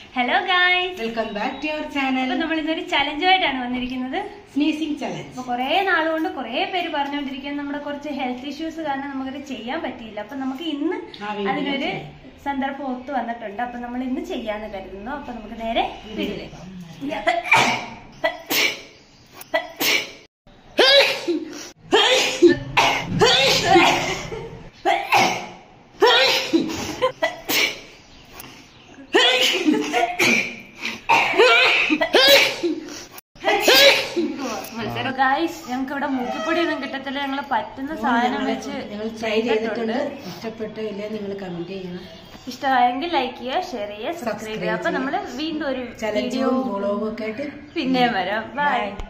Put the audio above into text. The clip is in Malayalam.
Hello guys welcome back to your അപ്പൊ ചാനൽ നമ്മൾ ഇന്നൊരു ചലഞ്ചുമായിട്ടാണ് വന്നിരിക്കുന്നത് സ്നീസിംഗ് ചലഞ്ച് അപ്പൊ കുറെ നാളുകൊണ്ട് കുറെ പേര് പറഞ്ഞുകൊണ്ടിരിക്കുന്നത് നമ്മുടെ കുറച്ച് ഹെൽത്ത് ഇഷ്യൂസ് കാരണം നമുക്കത് ചെയ്യാൻ പറ്റിയില്ല അപ്പൊ നമുക്ക് ഇന്ന് ആ വീഡിയോ അതിനൊരു ചെയ്യാം. സന്ദർഭം ഒത്തു വന്നിട്ടുണ്ട് അപ്പൊ നമ്മൾ ഇന്ന് ചെയ്യാന്ന് കരുതുന്നു അപ്പൊ നമുക്ക് നേരെ വീട്ടിലേക്ക് അപ്പൊ ഗായ്സ് ഞങ്ങൾക്ക് ഇവിടെ മൂക്കിപ്പൊടി ഒന്നും കിട്ടത്തില്ല ഞങ്ങൾ പറ്റുന്ന സാധനം വെച്ച് ഞങ്ങൾ ട്രൈ ചെയ്തിട്ടുണ്ട് ഇഷ്ടപ്പെട്ടോ ഇല്ലേ നിങ്ങൾ കമന്റ് ചെയ്യണം ഇഷ്ടമായെങ്കിൽ ലൈക്ക് ചെയ്യുക ഷെയർ ചെയ്യുക സബ്സ്ക്രൈബ് Subscribe ചെയ്യുക അപ്പൊ നമ്മള് വീണ്ടും ഒരു ചലഞ്ചും വീഡിയോ വ്ളോഗും ഒക്കെ ആയിട്ട് പിന്നെ വരാം ബൈ Bye.